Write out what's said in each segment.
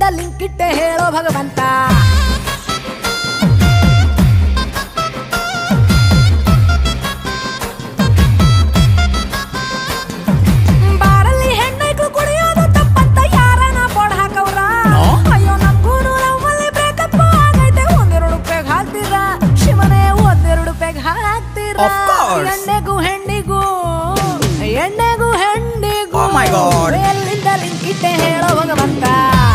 ಎಲ್ಲಿಂದ ಲಿಂಕ್ ಇಟ್ಟೆ ಹೇಳೋ ಭಗವಂತ ಬಾರಲ್ಲಿ ಹೆಣ್ಣೈಕ್ಳು ಕುಡಿಯೋದು ತಪ್ಪಂತ ಯಾರನ ಬೋರ್ಡ್ ಹಾಕವ್ರ ಅಯ್ಯೋ ನಮ್ಗೂನು ನಮ್ಮಲ್ಲಿ ಬ್ರೇಕಪ್ ಆಗೈತೆ ಒಂದೆರಡು ಪೆಗ್ ಹಾಕ್ತೀರಾ ಶಿವನೇ ಒಂದೆರಡು ಪೆಗ್ ಹಾಕ್ತೀರಾ Of course. ಎಣ್ಣೆಗೂ ಹೆಣ್ಣಿಗೂ ಎಣ್ಣೆಗೂ ಹೆಣ್ಣಿಗೂ Oh my God. ಎಲ್ಲಿಂದ ಲಿಂಕ್ ಇಟ್ಟೆ ಹೇಳೋ ಭಗವಂತ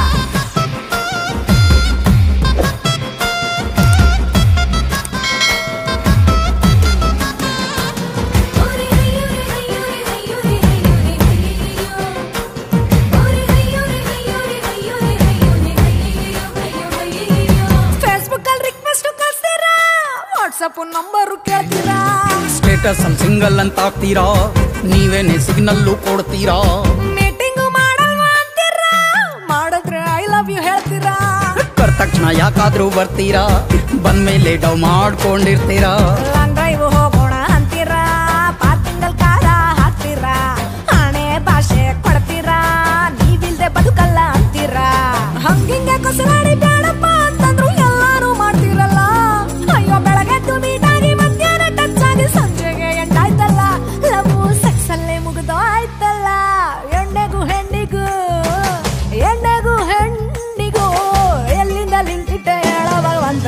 ಫೇಸ್ಬುಕ್ ಅಲ್ಲಿ ರಿಕ್ವೆಸ್ಟ್ ಕಳ್ಸ್ತೀರಾ ವಾಟ್ಸಪ್ ನಂಬರ್ ಕೇಳ್ತೀರಾ ಸ್ಟೇಟಸ್ ಅಲ್ಲಿ ಸಿಂಗಲ್ ಅಂತ ಹಾಕ್ತೀರಾ ನೀವೇನೆ ಸಿಗ್ನಲ್ಲು ಕೊಡ್ತೀರಾ ಮೀಟಿಂಗ್ ಮಾಡಲ್ವಾ ಅಂತೀರಾ ಮಾಡಿದ್ರೆ ಐ ಲವ್ ಯು ಹೇಳ್ತೀರಾ ಕರ್ ತಕ್ಷಣ ಯಾಕಾದ್ರೂ ಬರ್ತೀರಾ ಬಂದ್ಮೇಲೆ ಡವ್ ಮಾಡ್ಕೊಂಡಿರ್ತೀರಾ ಲಾಂಗ್ ಡ್ರೈವ್ ಹೋಗೋಣ ಅಂತೀರಾ ಪಾರ್ಕಿಂಗ್ ಅಲ್ಲಿ ಕಾರ ಹಾಕ್ತೀರಾ ಹಣೆ ಭಾಷೆ ಕೊಡ್ತೀರಾ ನೀವಿಲ್ದೆ ಬದುಕಲ್ಲ ಅಂತೀರಾ ಹಂಗಿಂಗೆ ಕಸರಾಡಿ ಬೇಡಪ್ಪ ಅಂತಂದ್ರು ಎಲ್ಲಾರು ಮಾಡ್ತೀರಲ್ಲ ಅಯ್ಯೋ ಬೆಳಗ್ಗೆ ಮೀಟಾಗಿ ಮಧ್ಯಾಹ್ನ ಟಚ್ ಆಗಿ ಸಂಜೆಗೆ ಎಂಟಾಯ್ತಲ್ಲ ಲವ್ ಸೆಕ್ಸ್ ಅಲ್ಲೇ ಮುಗಿದೋಯ್ತಲ್ಲ ಎಣ್ಣೆಗೂ ಹೆಣ್ಣಿಗೂ ಎಣ್ಣೆಗೂ ಹೆಣ್ಣಿಗೂ ಎಲ್ಲಿಂದ ಲಿಂಕ್ ಇಟ್ಟೆ ಹೇಳೋ ಭಗವಂತ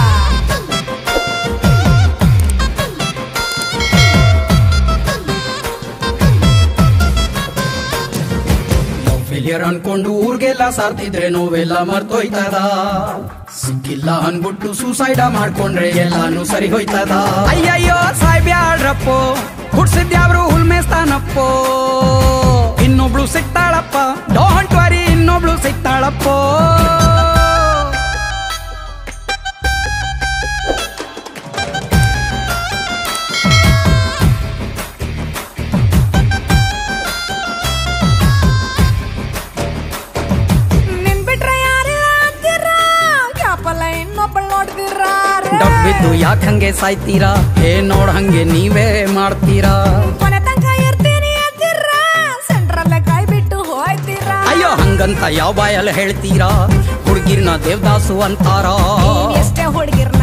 ಫೇಲಿಯರ್ ಅನ್ಕೊಂಡು ಊರ್ಗೆಲ್ಲ ಸಾರ್ತಿದ್ರೆ ನೋವೆಲ್ಲ ಮರ್ತೋಯ್ತದ ಸಿಕ್ಕಿಲ್ಲ ಅನ್ಬಿಟ್ಟು ಸೂಸೈಡ ಮಾಡ್ಕೊಂಡ್ರೆ ಎಲ್ಲಾನು ಸರಿ ಹೋಯ್ತದ ಅಯ್ಯಯ್ಯೋ ಸಾಯ್ಬ್ಯಾಡ್ರಪ್ಪೋ ಹುಡ್ಸಿದ್ಯಾವ್ರು ಹುಲ್ಮೇಸ್ತಾನಪ್ಪೋ ಇನ್ನೊಬ್ಳು ಸಿಗ್ತಾಳಪ್ಪ ಡೋಂಟ್ ವರಿ ಇನ್ನೊಬ್ಳು ಸಿಗ್ತಾಳಪ್ಪೋ ನಿನ್ ಬಿಟ್ರೆ ಯಾರಿಲ್ಲ ಅಂತೀರಾ ಕ್ಯಾಪಲ್ಲ ಇನ್ನೊಬ್ಬಳು ನೋಡ್ತೀರಾ ಡಬ್ಬಿದ್ದು ಯಾಕೆ ಹಂಗೆ ಸಾಯ್ತೀರಾ ಏ ನೋಡ್ ಹಂಗೆ ನೀವೇ ಮಾಡ್ತೀರಾ ಕೊನೆ ತನಕ ಇರ್ತೀನಿ ಅಂತೀರಾ ಸೆಂಟ್ರಲ್ಲೇ ಕೈ ಬಿಟ್ಟು ಹೋಯ್ತೀರಾ ಅಯ್ಯೋ ಹಂಗಂತ ಯಾವ ಬಾಯಲ್ಲಿ ಹೇಳ್ತೀರಾ ಹುಡುಗಿರ್ನ ದೇವದಾಸು ಅಂತಾರ ನೀವ್ ಎಷ್ಟೇ ಹುಡುಗಿರ್ನ